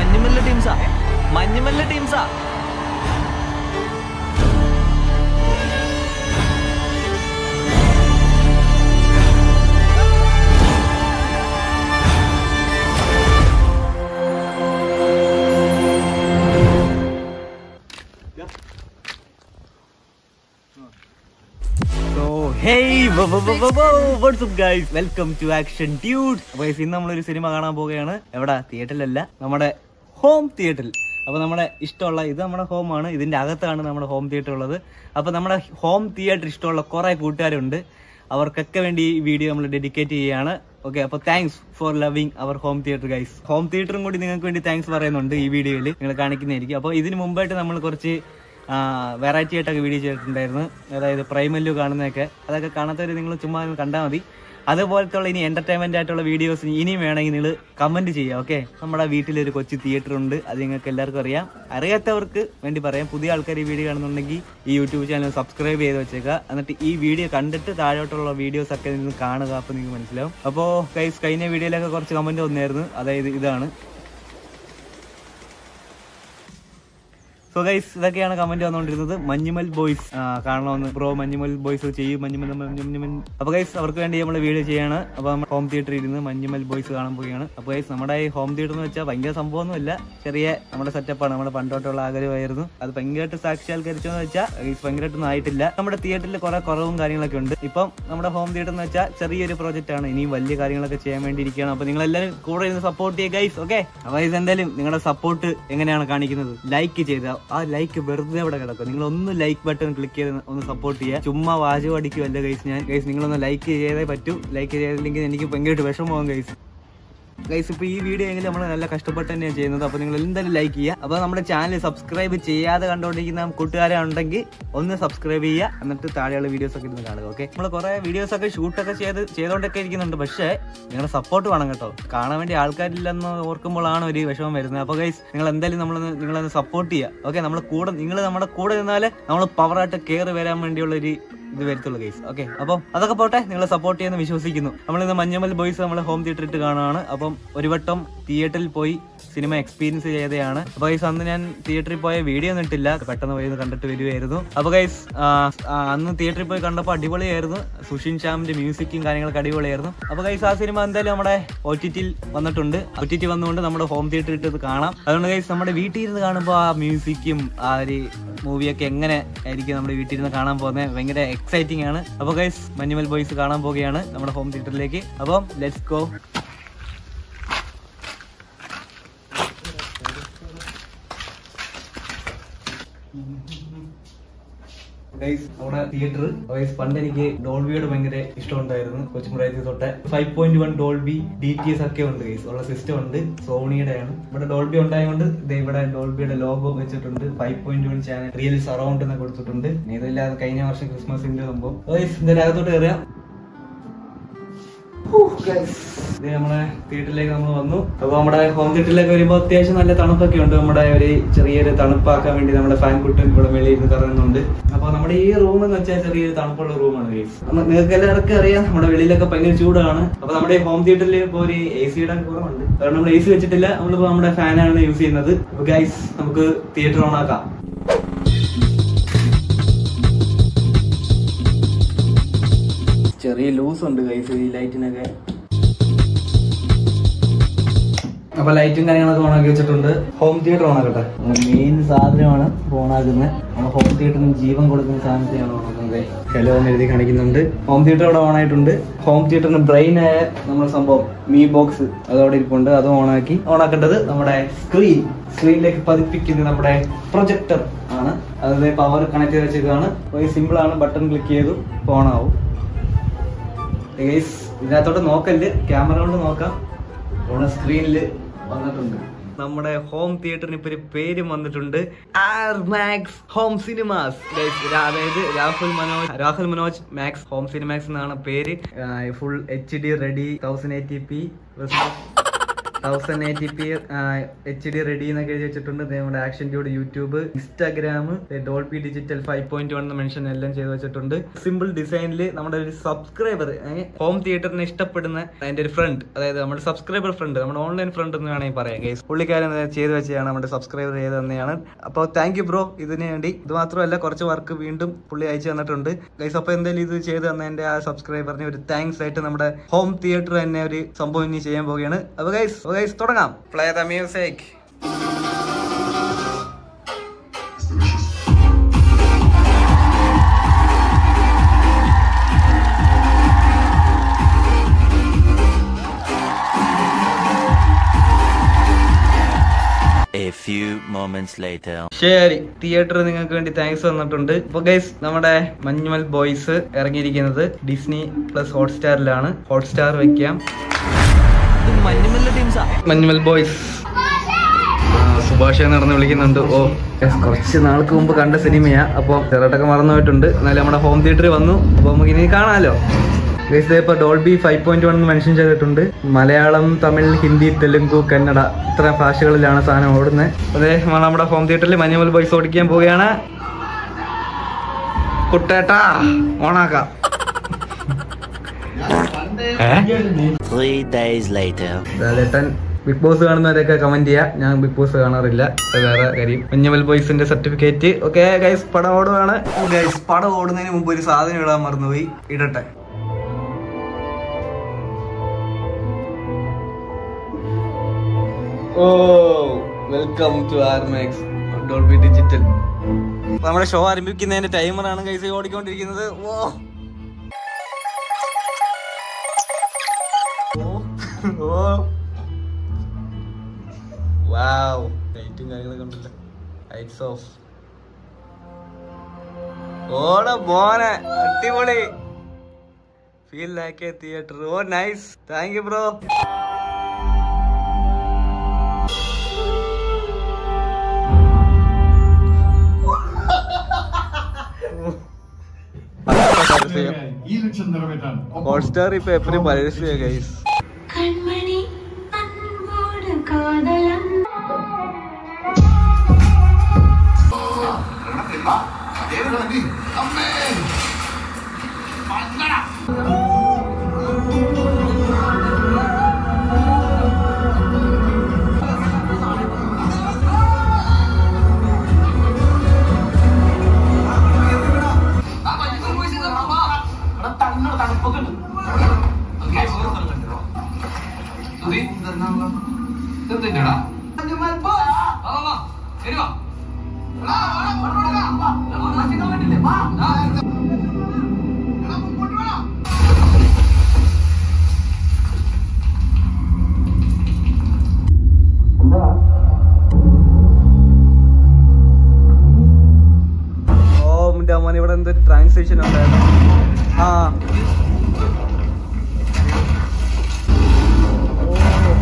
മഞ്ഞുമല്ല ടീംസാ മഞ്ഞുമല്ല ടീംസാ so hey what's up guys welcome to action dude അപ്പോൾ guys, ഇന്ന് നമ്മളൊരു സിനിമ കാണാൻ പോവുകയാണ് എവിടെ തിയേറ്ററിലല്ല നമ്മുടെ ഹോം തിയേറ്ററിൽ അപ്പോൾ നമ്മുടെ ഇഷ്ടമുള്ള ഇത് നമ്മുടെ ഹോമാണ് ഇതിൻ്റെ അകത്താണ് നമ്മുടെ ഹോം തിയേറ്റർ ഉള്ളത് അപ്പോൾ നമ്മുടെ ഹോം തിയേറ്റർ ഇഷ്ടമുള്ള കുറേ കൂട്ടുകാരുണ്ട് അവർക്കൊക്കെ വേണ്ടി ഈ വീഡിയോ നമ്മൾ ഡെഡിക്കേറ്റ് ചെയ്യുകയാണ് ഓക്കെ അപ്പോൾ thanks for loving our home theatre guys home തിയേറ്ററും കൂടി നിങ്ങൾക്ക് വേണ്ടി താങ്ക്സ് പറയുന്നുണ്ട് ഈ വീഡിയോയിൽ നിങ്ങൾ കാണിക്കുന്നതായിരിക്കും അപ്പോൾ ഇതിന് മുമ്പായിട്ട് നമ്മൾ കുറച്ച് വെറൈറ്റി ആയിട്ടൊക്കെ വീഡിയോ ചെയ്തിട്ടുണ്ടായിരുന്നു അതായത് പ്രൈമല്ലു കാണുന്നതൊക്കെ അതൊക്കെ കാണാത്തവർ നിങ്ങൾ ചുമ്മാ ഒന്ന് കണ്ടാൽ മതി അതുപോലത്തെ ഉള്ള ഇനി എന്റർടൈൻമെന്റ് ആയിട്ടുള്ള വീഡിയോസ് ഇനിയും വേണമെങ്കിൽ നിങ്ങൾ കമന്റ് ചെയ്യുക ഓക്കെ നമ്മുടെ വീട്ടിലൊരു കൊച്ചു തിയേറ്റർ ഉണ്ട് അത് നിങ്ങൾക്ക് എല്ലാവർക്കും അറിയാം അറിയാത്തവർക്ക് വേണ്ടി പറയാം പുതിയ ആൾക്കാർ ഈ വീഡിയോ കാണുന്നുണ്ടെങ്കിൽ ഈ യൂട്യൂബ് ചാനൽ സബ്സ്ക്രൈബ് ചെയ്ത് വെച്ചേക്കുക എന്നിട്ട് ഈ വീഡിയോ കണ്ടിട്ട് താഴോട്ടുള്ള വീഡിയോസ് ഒക്കെ നിങ്ങൾ കാണുക അപ്പോൾ നിങ്ങൾക്ക് മനസ്സിലാവും അപ്പോൾ കൈസ് കഴിഞ്ഞ വീഡിയോയിലൊക്കെ കുറച്ച് കമന്റ് വന്നായിരുന്നു അതായത് ഇതാണ് സോ ഗൈസ് ഇതൊക്കെയാണ് കമന്റ് വന്നുകൊണ്ടിരുന്നത് മഞ്ഞുമൽ ബോയ്സ് കാണണമെന്ന് ബ്രോ മഞ്ഞുമൽ ബോയ്സ് ചെയ്യും മഞ്ഞുമൽ മഞ്ഞുമൽ അപ്പൊ ഗൈസ് അവർക്ക് വേണ്ടി നമ്മൾ വീഡിയോ ചെയ്യാണ് അപ്പൊ നമ്മൾ ഹോം തിയേറ്ററിൽ ഇരുന്ന് മഞ്ഞുമൽ ബോയ്സ് കാണാൻ പോവുകയാണ് അപ്പൊ ഗൈസ് നമ്മുടെ ഈ ഹോം തിയേറ്റർ എന്ന് വെച്ചാൽ ഭയങ്കര സംഭവമൊന്നുമില്ല ചെറിയ നമ്മുടെ സെറ്റപ്പാണ് നമ്മുടെ പണ്ടോട്ടുള്ള ആഗ്രഹമായിരുന്നു അത് ഭയങ്കരമായിട്ട് സാക്ഷാത്കരിച്ചെന്ന് വെച്ചാൽ ഗൈസ് ഭയങ്കരമായിട്ടൊന്നും ആയിട്ടില്ല നമ്മുടെ തിയേറ്ററിൽ കുറെ കുറവും കാര്യങ്ങളൊക്കെ ഉണ്ട് ഇപ്പം നമ്മുടെ ഹോം തിയേറ്റർ എന്ന് വെച്ചാൽ ചെറിയൊരു പ്രോജക്റ്റ് ആണ് ഇനിയും വലിയ കാര്യങ്ങളൊക്കെ ചെയ്യാൻ വേണ്ടി ഇരിക്കുകയാണ് അപ്പൊ നിങ്ങൾ എല്ലാവരും കൂടെ ഇരുന്ന് സപ്പോർട്ട് ചെയ്യുക ഗൈസ് ഓക്കെ അപ്പൊ ഇത് എന്തായാലും നിങ്ങളുടെ സപ്പോർട്ട് എങ്ങനെയാണ് കാണിക്കുന്നത് ലൈക്ക് ചെയ്ത് ആ ലൈക്ക് വെറുതെ അവിടെ കിടക്കും നിങ്ങൾ ഒന്ന് ലൈക്ക് ബട്ടൺ ക്ലിക്ക് ചെയ്ത് ഒന്ന് സപ്പോർട്ട് ചെയ്യുക ചുമ്മാ വാചകം അടിക്കുമല്ല ഗൈസ് ഞാൻ ഗൈസ് നിങ്ങളൊന്ന് ലൈക്ക് ചെയ്തേ പറ്റൂ ലൈക്ക് ചെയ്തില്ലെങ്കിൽ എനിക്ക് ഭയങ്കരമായിട്ട് വിഷമമാകും ഗൈസ് ഗൈസ് ഇപ്പൊ ഈ വീഡിയോ എങ്കിലും നമ്മൾ നല്ല കഷ്ടപ്പെട്ട് തന്നെയാണ് ചെയ്യുന്നത് അപ്പൊ നിങ്ങൾ എന്തായാലും ലൈക്ക് ചെയ്യുക അപ്പൊ നമ്മുടെ ചാനൽ സബ്സ്ക്രൈബ് ചെയ്യാതെ കണ്ടുകൊണ്ടിരിക്കുന്ന കൂട്ടുകാരെ ഉണ്ടെങ്കിൽ ഒന്ന് സബ്സ്ക്രൈബ് ചെയ്യുക എന്നിട്ട് താഴെയുള്ള വീഡിയോസ് ഒക്കെ ഇരുന്ന് കാണുക ഓക്കെ നമ്മൾ കുറെ വീഡിയോസ് ഒക്കെ ഷൂട്ടൊക്കെ ചെയ്ത് ചെയ്തുകൊണ്ടൊക്കെ ഇരിക്കുന്നുണ്ട് പക്ഷേ നിങ്ങളുടെ സപ്പോർട്ട് വേണം കേട്ടോ കാണാൻ വേണ്ടി ആൾക്കാരില്ലെന്ന് ഓർക്കുമ്പോഴാണ് ഒരു വിഷമം വരുന്നത് അപ്പൊ ഗൈസ് നിങ്ങൾ എന്തായാലും നമ്മൾ നിങ്ങളൊന്ന് സപ്പോർട്ട് ചെയ്യുക ഓക്കെ നമ്മൾ കൂടെ നിങ്ങൾ നമ്മുടെ കൂടെ നിന്നാലേ നമ്മൾ പവറായിട്ട് കയറി വരാൻ വേണ്ടിയുള്ള ഒരു ഇത് വരത്തുള്ളൂ ഗൈസ് ഓക്കെ അപ്പോൾ അതൊക്കെ പോട്ടെ നിങ്ങൾ സപ്പോർട്ട് ചെയ്യുന്ന വിശ്വസിക്കുന്നു നമ്മൾ ഇന്ന് മഞ്ഞമൽ ബോയ്സ് നമ്മൾ ഹോം തിയേറ്റർ ഇട്ട് കാണുകയാണ് അപ്പം ഒരു വട്ടം തിയേറ്ററിൽ പോയി സിനിമ എക്സ്പീരിയൻസ് ചെയ്തതാണ് അപ്പൊ ഗൈസ് അന്ന് ഞാൻ തിയേറ്ററിൽ പോയ വീഡിയോ ഒന്നും ഇട്ടില്ല പെട്ടെന്ന് പോയി ഒന്ന് കണ്ടിട്ട് വരുമായിരുന്നു അപ്പൊ ഗൈസ് അന്ന് തിയേറ്ററിൽ പോയി കണ്ടപ്പോൾ അടിപൊളിയായിരുന്നു സുഷിൻ ശ്യാമിന്റെ മ്യൂസിക്കും കാര്യങ്ങളൊക്കെ അടിപൊളിയായിരുന്നു അപ്പൊ ഗൈസ് ആ സിനിമ എന്തായാലും നമ്മുടെ ഒ ടി ടിയിൽ വന്നിട്ടുണ്ട് ഒ ടി ടി വന്നുകൊണ്ട് നമ്മുടെ ഹോം തിയേറ്റർ ഇട്ട് ഇത് കാണാം അതുകൊണ്ട് ഗൈസ് നമ്മുടെ വീട്ടിൽ ഇരുന്ന് കാണുമ്പോൾ ആ മ്യൂസിക്കും ആ ഒരു മൂവിയൊക്കെ എങ്ങനെ ആയിരിക്കും നമ്മുടെ വീട്ടിൽ ഇരുന്ന് കാണാൻ പോകുന്നത് ഭയങ്കര എക്സൈറ്റിംഗ് ആണ് അപ്പോൾ ഗൈസ് മഞ്ഞുമൽ ബോയ്സ് കാണാൻ പോവുകയാണ് നമ്മുടെ ഹോം തിയേറ്ററിലേക്ക് അപ്പം ലെറ്റ്സ് ഗോ ഗൈസ് നമ്മുടെ തിയേറ്റർ ഗൈസ് പണ്ട് എനിക്ക് ഡോൾബിയോട് ഭയങ്കര ഇഷ്ടമുണ്ടായിരുന്നു കൊച്ചുമുറായത്തിൽ തൊട്ട് five point one Dolby D T S ഒക്കെ ഉണ്ട് ഗൈസ് ഉള്ള സിസ്റ്റം ഉണ്ട് സോണിയുടെ ആണ് ഇവിടെ ഡോൾബി ഉണ്ടായതുകൊണ്ട് ദേ ഇവിടെ ഡോൾബിയുടെ ലോഗോ വെച്ചിട്ടുണ്ട് five point one channel real surround എന്ന് കൊടുത്തിട്ടുണ്ട് ഇനി ഇതില്ലാതെ കഴിഞ്ഞ വർഷം ക്രിസ്മസിന്റെ സംഭവം ഗൈസ് ഇതിന്റെ അകത്തോട്ട് കയറിയാം ഇത് നമ്മുടെ തിയേറ്ററിലേക്ക് നമ്മൾ വന്നു അപ്പൊ നമ്മുടെ ഹോം തിയേറ്ററിലേക്ക് വരുമ്പോൾ അത്യാവശ്യം നല്ല തണുപ്പൊക്കെ ഉണ്ട് നമ്മുടെ ഒരു ചെറിയൊരു തണുപ്പാക്കാൻ വേണ്ടി നമ്മുടെ ഫാൻ കുട്ടൻ ഇവിടെ വെളിയിൽ നിന്ന് കറങ്ങുന്നുണ്ട് അപ്പൊ നമ്മുടെ ഈ റൂം എന്ന് വെച്ചാൽ ചെറിയൊരു തണുപ്പുള്ള റൂമാണ് ഗൈസ് നിങ്ങൾക്ക് എല്ലാവർക്കും അറിയാം നമ്മുടെ വെളിയിലൊക്കെ ഭയങ്കര ചൂടാണ് അപ്പൊ നമ്മുടെ ഹോം തിയേറ്ററിൽ ഇപ്പൊ ഒരു എ സിയുടെ കുറവുണ്ട് കാരണം നമ്മൾ എ സി വെച്ചിട്ടില്ല നമ്മളിപ്പോ നമ്മുടെ ഫാനാണ് യൂസ് ചെയ്യുന്നത് അപ്പൊ ഗൈസ് നമുക്ക് തിയേറ്റർ ഓൺ ആക്കാം ചെറിയ ലൂസ് ഉണ്ട് കൈസ് ഈ ലൈറ്റിനൊക്കെ അപ്പൊ ലൈറ്റും കാര്യങ്ങളൊക്കെ ഓണാക്കി വെച്ചിട്ടുണ്ട് ഹോം തിയേറ്റർ ഓണാക്കട്ടെ മെയിൻ സാധനമാണ് ഓണാക്കുന്നത് നമ്മൾ ഹോം തിയേറ്ററിന് ജീവൻ കൊടുക്കുന്ന സാധനത്തെയാണ് ഓണാക്കുന്നത് ഹലോ എന്ന് എഴുതി കാണിക്കുന്നുണ്ട് ഹോം തിയേറ്റർ അവിടെ ഓണായിട്ടുണ്ട് ഹോം തിയേറ്ററിന് ബ്രെയിൻ ആയ നമ്മുടെ സംഭവം മീ ബോക്സ് അതവിടെ ഇരിപ്പുണ്ട് അത് ഓണാക്കി ഓണാക്കേണ്ടത് നമ്മുടെ സ്ക്രീൻ സ്ക്രീനിലേക്ക് പതിപ്പിക്കുന്നത് നമ്മുടെ പ്രൊജക്ടർ ആണ് അതായത് പവർ കണക്ട് ചെയ്ത് വെച്ചതാണ് സിമ്പിൾ ആണ് ബട്ടൺ ക്ലിക്ക് ചെയ്തു ഓൺ ആവും ഗൈസ് ഇതിനകത്തോട്ട് നോക്കല്ല് ക്യാമറ കൊണ്ട് നോക്കാം ഉള്ള സ്ക്രീനിൽ വന്നിട്ടുണ്ട് നമ്മുടെ ഹോം തിയേറ്ററിന് ഇപ്പൊ ഒരു പേരും വന്നിട്ടുണ്ട് ആർ മാക്സ് ഹോം സിനിമാസ് അതായത് Rahul Manoj Rahul Manoj max home cinemax എന്നാണ് പേര് full H D ready thousand eighty P thousand eighty P H D ready എന്നൊക്കെ എഴുതി വെച്ചിട്ടുണ്ട് ദേ നമ്മുടെ action dude YouTube Instagram Dolby digital five point one mention എല്ലാം ചെയ്ത് വെച്ചിട്ടുണ്ട് സിമ്പിൾ ഡിസൈനിൽ നമ്മുടെ ഒരു സബ്സ്ക്രൈബർ ഹോം തിയേറ്ററിനെ ഇഷ്ടപ്പെടുന്ന അതിന്റെ ഒരു ഫ്രണ്ട് അതായത് നമ്മുടെ സബ്സ്ക്രൈബർ ഫ്രണ്ട് നമ്മുടെ ഓൺലൈൻ ഫ്രണ്ട് എന്ന് വേണമെങ്കിൽ പറയാം ഗൈസ് പുള്ളിക്കാരൻ ഇത് ചെയ്ത് വെച്ചാണ് നമ്മുടെ സബ്സ്ക്രൈബർ ചെയ്ത് തന്നെയാണ് അപ്പോൾ താങ്ക് യു ബ്രോ ഇതിന് വേണ്ടി ഇത് മാത്രമല്ല കുറച്ച് വർക്ക് വീണ്ടും പുള്ളി അയച്ചു തന്നിട്ടുണ്ട് ഗൈസ് അപ്പോൾ എന്തായാലും ഇത് ചെയ്ത് തന്നതിന്റെ ആ സബ്സ്ക്രൈബറിന് ഒരു താങ്ക്സ് ആയിട്ട് നമ്മുടെ ഹോം തിയേറ്റർ തന്നെ ഒരു സംഭവം ഇനി ചെയ്യാൻ പോവുകയാണ് അപ്പോൾ ഗൈസ് ഗൈസ് തുടങ്ങാം play the music A few moments later. ശരി തിയേറ്റർ നിങ്ങൾക്ക് വേണ്ടി താങ്ക്സ് തന്നിട്ടുണ്ട് ഇപ്പൊ ഗൈസ് നമ്മുടെ മഞ്ഞുമൽ ബോയ്സ് ഇറങ്ങിയിരിക്കുന്നത് ഡിസ്നി പ്ലസ് ഹോട്ട്സ്റ്റാറിലാണ് ഹോട്ട്സ്റ്റാർ വെക്കാം മഞ്ഞുമൽ ബോയ്സ് സുഭാഷ് നടന്ന് വിളിക്കുന്നുണ്ട് ഓ yes, കുറച്ച് നാൾക്ക് മുമ്പ് കണ്ട സിനിമയാ അപ്പൊ ചെറുതൊക്കെ മറന്നു പോയിട്ടുണ്ട് എന്നാലും നമ്മുടെ ഹോം തിയേറ്ററിൽ വന്നു അപ്പൊ നമുക്ക് ഇനി കാണാലോ Guys, ദേ ഇപ്പൊ Dolby five point one mention ചെയ്തിട്ടുണ്ട് മലയാളം തമിഴ് ഹിന്ദി തെലുങ്കു കന്നഡ ഇത്ര ഭാഷകളിലാണ് സാധനം ഓടുന്നത് അതെ നമ്മൾ നമ്മുടെ ഹോം തിയേറ്ററിൽ മഞ്ഞുമൽ ബോയ്സ് ഓടിക്കാൻ പോവുകയാണ് കുട്ടേട്ടാ ഓണാക്കാം Three days later. Lalettan Bigg Boss കാണുന്നവരൊക്കെ കമന്റ് ചെയ്യാ ഞാൻ ബിഗ് ബോസ് കാണാറില്ല അത് വേറെ കാര്യം മഞ്ഞമൽ ബോയ്സിന്റെ സർട്ടിഫിക്കറ്റ് ഓക്കെ ഗൈസ് പടം ഓടുകയാണ് ഗൈസ് പടം ഓടുന്നതിന് മുമ്പ് ഒരു സാധനം ഇടാൻ മറന്നുപോയി ഇടട്ടെ oh welcome to Armax Dolby digital നമ്മുടെ ഷോ ആരംഭിക്കുന്നതിന്റെ ടൈമറാണ് ഗൈസ് ഓടിക്കൊണ്ടിരിക്കുന്നത് ഓ ഓ വാവ് ലൈറ്റും കാര്യങ്ങളൊക്കെ ഉണ്ടല്ലോ ലൈറ്റ്സ് ഓഫ് ഓട മോനെ അടിപൊളി feel like a theatre oh nice thank you bro ഈ ലക്ഷ്യം നിറവേറ്റാൻ ഹോട്ട്സ്റ്റാർ ഇപ്പൊ എപ്പോഴും പരസ്യ ഗൈസ് கண்மணி அன்போடு காதலன் ഓ എന്റെ അമ്മ ഇവിടെ എന്തൊരു ട്രാൻസാക്ഷൻ ഉണ്ടായിരുന്നു ആ ഓ.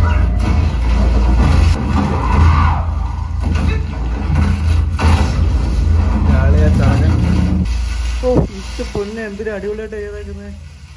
ജാളിയാ ചാകൻ. ഓ ഇഷ്ട പൊന്നെ എന്തൊരു അടിപൊളിയായിട്ട് ചെയ്തേക്കുന്നത്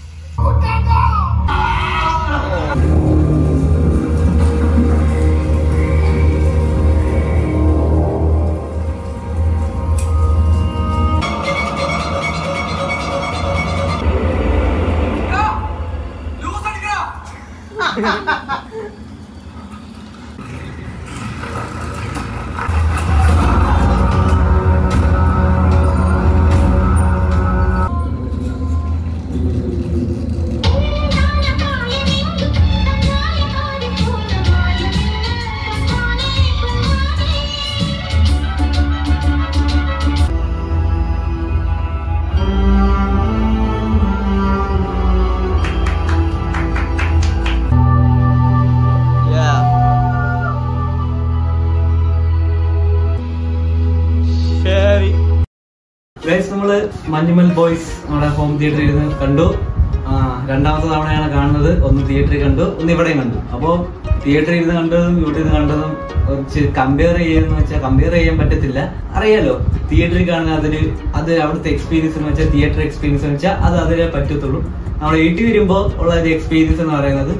ശരി ഗൈസ് നമ്മള് മഞ്ഞുമൽ ബോയ്സ് നമ്മുടെ ഹോം തിയേറ്ററിൽ ഇരുന്ന് കണ്ടു ആ, രണ്ടാമത്തെ തവണയാണ് കാണുന്നത് ഒന്ന് തിയേറ്ററിൽ കണ്ടു ഒന്ന് ഇവിടെയും കണ്ടു അപ്പോൾ തിയേറ്ററിൽ ഇരുന്ന് കണ്ടതും ഇവിടെ നിന്ന് കണ്ടതും കുറച്ച് കമ്പയർ ചെയ്യാന്ന് വെച്ചാൽ കമ്പയർ ചെയ്യാൻ പറ്റത്തില്ല അറിയാലോ തിയേറ്ററിൽ കാണുന്ന അതിന് അത് അവിടുത്തെ എക്സ്പീരിയൻസ് എന്ന് വെച്ചാൽ തിയേറ്റർ എക്സ്പീരിയൻസ് എന്ന് വെച്ചാൽ അത് അതിലേ പറ്റത്തുള്ളൂ നമ്മൾ വീട്ടിൽ വരുമ്പോൾ ഉള്ള ഒരു എക്സ്പീരിയൻസ് എന്ന് പറയുന്നത്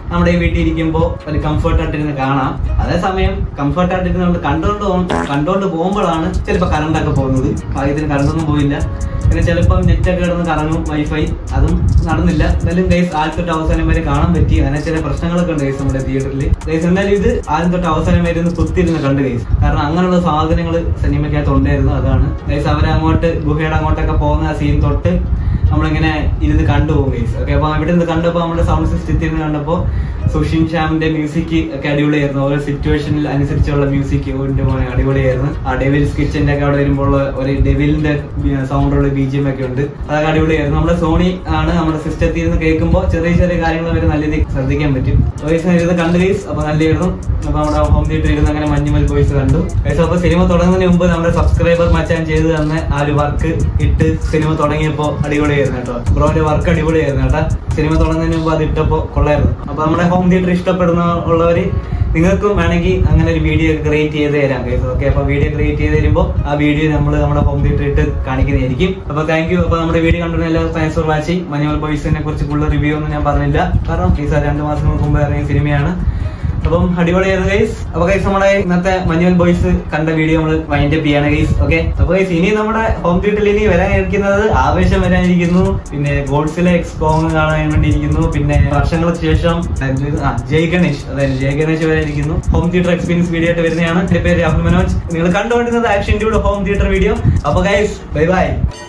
നമ്മുടെ ഈ വീട്ടിൽ ഇരിക്കുമ്പോൾ ഒരു കംഫർട്ട് ആയിട്ടിരുന്ന് കാണാം അതേസമയം കംഫർട്ട് ആയിട്ടിരുന്ന് നമ്മൾ കണ്ടുകൊണ്ട് പോകും- കണ്ടുകൊണ്ട് പോകുമ്പോഴാണ് ചിലപ്പോൾ കറണ്ട് ഒക്കെ പോകുന്നത് ഭാഗ്യത്തിന് കറണ്ടൊന്നും പോയില്ല പിന്നെ ചിലപ്പം നെറ്റ് ഒക്കെ കിടന്ന് കറങ്ങും വൈഫൈ അതും നടന്നില്ല എന്നാലും ഗൈസ് ആദ്യം തൊട്ട് അവസാനം വരെ കാണാൻ പറ്റി അങ്ങനെ ചില പ്രശ്നങ്ങളൊക്കെ ഉണ്ട് ഗൈസ് നമ്മുടെ തിയേറ്ററിൽ ഗൈസ് എന്നാലും ഇത് ആദ്യം തൊട്ട് അവസാനം വരെ ഒന്ന് കുത്തിരുന്ന് കണ്ട് ഗൈസ് കാരണം അങ്ങനെയുള്ള സാധനങ്ങൾ സിനിമയ്ക്കകത്ത് ഉണ്ടായിരുന്നു അതാണ് ഗൈസ് അവരെ അങ്ങോട്ട് ഗുഹയുടെ അങ്ങോട്ടൊക്കെ പോകുന്ന സീൻ തൊട്ട് നമ്മളിങ്ങനെ ഇരുന്ന് കണ്ടുപോകും ഗൈസ് ഓക്കെ അപ്പൊ ഇവിടെ നിന്ന് കണ്ടപ്പോൾ നമ്മുടെ സൗണ്ട് സിസ്റ്റത്തിൽ നിന്ന് കണ്ടപ്പോൾ സുഷിൻ ശ്യാമിന്റെ മ്യൂസിക് ഒക്കെ അടിപൊളിയായിരുന്നു ഓരോ സിറ്റുവേഷനിൽ അനുസരിച്ചുള്ള മ്യൂസിക് ഓന്റെ മോനെ അടിപൊളിയായിരുന്നു ആ ഡെവിൽസ് കിച്ചന്റെ ഒക്കെ അവിടെ വരുമ്പോൾ ഒരു ഡെവിലിന്റെ സൗണ്ടുള്ള ബി ജി എം ഒക്കെ ഉണ്ട് അതൊക്കെ അടിപൊളിയായിരുന്നു നമ്മുടെ സോണി ആണ് നമ്മുടെ സിസ്റ്റത്തിൽ നിന്ന് കേൾക്കുമ്പോൾ ചെറിയ ചെറിയ കാര്യങ്ങൾ വരെ നല്ല രീതിയിൽ ശ്രദ്ധിക്കാൻ പറ്റും വോയിസ് ഇരുന്ന് കണ്ടു ഗൈസ് അപ്പൊ നല്ലതായിരുന്നു അപ്പൊ നമ്മുടെ ഹോം തിയേറ്റർ ഇരുന്ന് അങ്ങനെ മഞ്ഞുമൽ വോയിസ് കണ്ടു ഗൈസ് അപ്പൊ സിനിമ തുടങ്ങുന്നതിന് മുമ്പ് നമ്മുടെ സബ്സ്ക്രൈബർ മച്ചാൻ ചെയ്ത് തന്ന ആ ഒരു വർക്ക് ഇട്ട് സിനിമ തുടങ്ങിയപ്പോ അടിപൊളിയായിരുന്നു കേട്ടോ ബ്രോന്റെ വർക്ക് അടിപൊളിയായിരുന്നു കേട്ടോ സിനിമ തുടങ്ങുന്നതിന് മുമ്പ് അത് ഇട്ടപ്പോ കൊള്ളായിരുന്നു അപ്പൊ നമ്മുടെ ഹോം തിയേറ്റർ ഇഷ്ടപ്പെടുന്ന ഉള്ളവര് നിങ്ങൾക്കും വേണമെങ്കിൽ അങ്ങനെ ഒരു വീഡിയോ ക്രിയേറ്റ് ചെയ്ത് തരാം കേസ് ഓക്കെ അപ്പൊ വീഡിയോ ക്രിയേറ്റ് ചെയ്ത് തരുമ്പോൾ ആ വീഡിയോ നമ്മൾ നമ്മുടെ ഹോം തിയേറ്റർ ഇട്ട് കാണിക്കുന്നതായിരിക്കും അപ്പൊ താങ്ക് യു അപ്പൊ നമ്മുടെ വീഡിയോ കണ്ടുള്ള എല്ലാവർക്കും താങ്ക്സ് ഫോർ വാച്ചിങ് മഞ്ഞുമൽ ബോയ്സിനെ കുറിച്ച് കൂടുതൽ റിവ്യൂ ഒന്നും ഞാൻ പറഞ്ഞില്ല കാരണം ഈ സാർ രണ്ട് മാസങ്ങൾക്ക് മുമ്പ് ഇറങ്ങിയ സിനിമയാണ് അപ്പം അടിപൊളിയായിരുന്നു ഗൈസ് അപ്പൊ ഗൈസ് നമ്മുടെ ഇന്നത്തെ മഞ്ഞുവൽ ബോയ്സ് കണ്ട വീഡിയോ നമ്മൾ വൈൻഡ് അപ്പ് ചെയ്യാണ് ഗൈസ് ഓക്കെ അപ്പൊ ഗൈസ് ഇനി നമ്മുടെ ഹോം തിയേറ്ററിൽ ഇനി വരാനിരിക്കുന്നത് ആവേശം വരാനിരിക്കുന്നു പിന്നെ ഗോഡ്സിലെ എക്സ്പോങ് കാണാൻ വേണ്ടിയിരിക്കുന്നു പിന്നെ വർഷങ്ങൾക്ക് ശേഷം എന്ത് ആ ജയ് ഗണേഷ് അതായത് ജയ് ഗണേഷ് വരാനിരിക്കുന്നു ഹോം തിയേറ്റർ എക്സ്പീരിയൻസ് വീഡിയോ ആയിട്ട് വരുന്നതാണ് എന്റെ പേര് രാഹുൽ മനോജ് നിങ്ങൾ കണ്ടുകൊണ്ടിരുന്നത് action dude home theatre video അപ്പൊ ഗൈസ് ബൈ ബൈ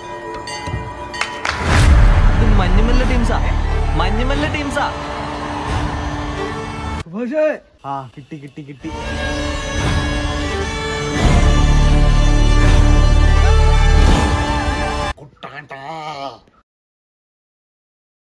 മഞ്ഞുമല്ല ടീംസാ മഞ്ഞുമല്ല ടീംസാ ആ കിട്ടി കിട്ടി കിട്ടി കുട്ടാട്ടാ